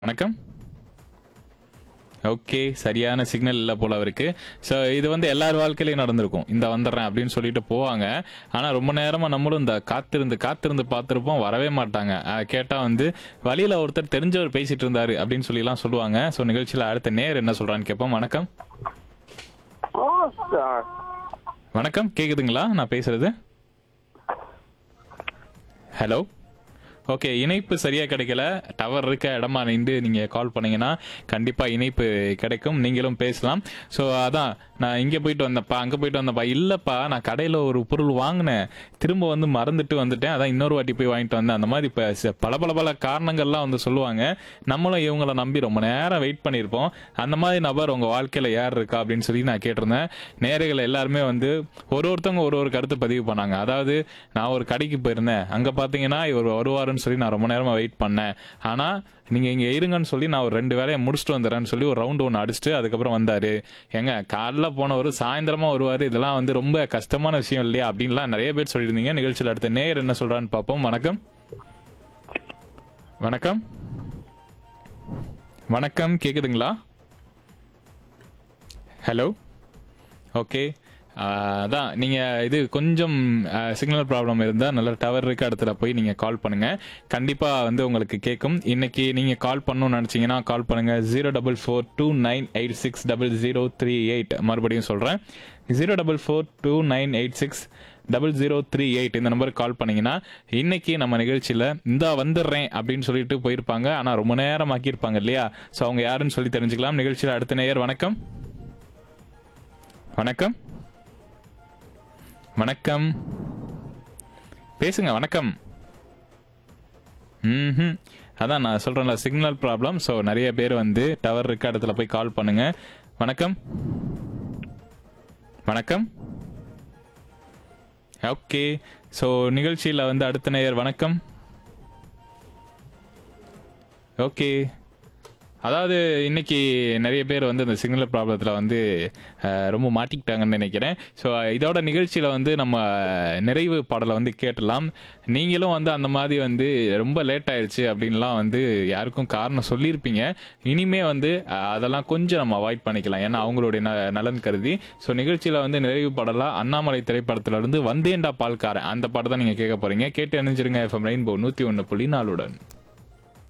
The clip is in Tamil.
வணக்கம் ஓகே சரியான சிக்னல் இல்லை போல அவருக்கு ஸோ இது வந்து எல்லார் வாழ்க்கையிலையும் நடந்திருக்கும் இந்த வந்துடுறேன் அப்படின்னு சொல்லிட்டு போவாங்க ஆனால் ரொம்ப நேரமாக நம்மளும் இந்த காத்திருந்து காத்திருந்து பார்த்துருப்போம் வரவே மாட்டாங்க கேட்டால் வந்து வழியில் ஒருத்தர் தெரிஞ்சவர் பேசிட்டு இருந்தாரு அப்படின்னு சொல்லிலாம் சொல்லுவாங்க ஸோ நிகழ்ச்சியில் அடுத்த நேர் என்ன சொல்கிறான்னு கேட்போம் வணக்கம் ஆ சார் வணக்கம் கேக்குதுங்களா நான் பேசுறது ஹலோ ஓகே இணைப்பு சரியா கிடைக்கல டவர் இருக்க இடமா நின்று நீங்க கால் பண்ணீங்கன்னா கண்டிப்பா இணைப்பு கிடைக்கும் நீங்களும் பேசலாம் ஸோ அதான் நான் இங்க போயிட்டு வந்தப்பா அங்க போயிட்டு வந்தப்பா இல்லப்பா நான் கடையில ஒரு பொருள் வாங்கினேன் திரும்ப வந்து மறந்துட்டு வந்துட்டேன் அதான் இன்னொரு வாட்டி போய் வாங்கிட்டு வந்தேன் அந்த மாதிரி இப்போ ச- பல பல பல காரணங்கள்லாம் வந்து சொல்லுவாங்க நம்மளும் இவங்கள நம்பி ரொம்ப நேரம் வெயிட் பண்ணியிருப்போம் அந்த மாதிரி நபர் உங்க வாழ்க்கையில யார் இருக்கா அப்படின்னு சொல்லி நான் கேட்டிருந்தேன் நேர்கள் எல்லாருமே வந்து ஒரு ஒருத்தவங்க ஒரு ஒரு கருத்து பதிவு பண்ணாங்க அதாவது நான் ஒரு கடைக்கு போயிருந்தேன் அங்க பாத்தீங்கன்னா இவர் வருவாருன்னு சொல்லி நான் ரொம்ப நேரமா வெயிட் பண்ணேன் ஆனா நீங்க இங்க இருங்கன்னு சொல்லி நான் ஒரு ரெண்டு வேலையை முடிச்சுட்டு வந்துடுறேன்னு சொல்லி ஒரு ரவுண்ட் ஒன்று அடிச்சுட்டு அதுக்கப்புறம் வந்தாரு ஏங்க காலைல போனவர் சாயந்தரமா வருவாரு இதெல்லாம் வந்து ரொம்ப கஷ்டமான விஷயம் இல்லையா அப்படின்லாம் நிறைய பேர் சொல்லியிருந்தீங்க நிகழ்ச்சியில் அடுத்த நேர் என்ன சொல்றான்னு பார்ப்போம் வணக்கம் வணக்கம் வணக்கம் கேக்குதுங்களா ஹலோ ஓகே அதான் நீங்கள் இது கொஞ்சம் சிக்னல் ப்ராப்ளம் இருந்தால் நல்ல டவர் இருக்க இடத்துல போய் நீங்கள் கால் பண்ணுங்கள் கண்டிப்பாக வந்து உங்களுக்கு கேட்கும் இன்னைக்கு நீங்கள் கால் பண்ணணும்னு நினச்சிங்கன்னா கால் பண்ணுங்கள் zero double four two nine eight six double zero three eight மறுபடியும் சொல்கிறேன் zero double four two nine eight six double zero three eight இந்த நம்பருக்கு கால் பண்ணீங்கன்னா இன்னைக்கு நம்ம நிகழ்ச்சியில் இந்த வந்துடுறேன் அப்படின்னு சொல்லிட்டு போயிருப்பாங்க ஆனால் ரொம்ப நேரம் ஆக்கியிருப்பாங்க இல்லையா ஸோ அவங்க யாருன்னு சொல்லி தெரிஞ்சுக்கலாம் நிகழ்ச்சியில் அடுத்த நேயர் வணக்கம் வணக்கம் வணக்கம் பேசுங்க வணக்கம் ம் அதான் நான் சொல்றேன்ல சிக்னல் ப்ராப்ளம் ஸோ நிறைய பேர் வந்து டவர் இருக்க இடத்துல போய் கால் பண்ணுங்க வணக்கம் வணக்கம் ஓகே ஸோ நிகழ்ச்சியில் வந்து அடுத்த நேயர் வணக்கம் ஓகே அதாவது இன்னைக்கு நிறைய பேர் வந்து இந்த சிக்னல் ப்ராப்ளத்தில் வந்து அஹ், ரொம்ப மாட்டிக்கிட்டாங்கன்னு நினைக்கிறேன் ஸோ இதோட நிகழ்ச்சியில் வந்து நம்ம நிறைவு பாடலை வந்து கேட்டலாம் நீங்களும் வந்து அந்த மாதிரி வந்து ரொம்ப லேட் ஆயிடுச்சு அப்படின்லாம் வந்து யாருக்கும் காரணம் சொல்லியிருப்பீங்க இனிமே வந்து அஹ், அதெல்லாம் கொஞ்சம் நம்ம அவாய்ட் பண்ணிக்கலாம் ஏன்னா அவங்களுடைய ந நலன் கருதி ஸோ நிகழ்ச்சியில் வந்து நிறைவு பாடலாக அண்ணாமலை திரைப்படத்துல இருந்து வந்தேண்டா பால்காரன் அந்த பாடம் தான் நீங்கள் கேட்க போறீங்க கேட்டு அணிஞ்சிருங்க எஃப்எம் ரெயின்போ நூற்றி ஒன்று புள்ளி நாலுடன்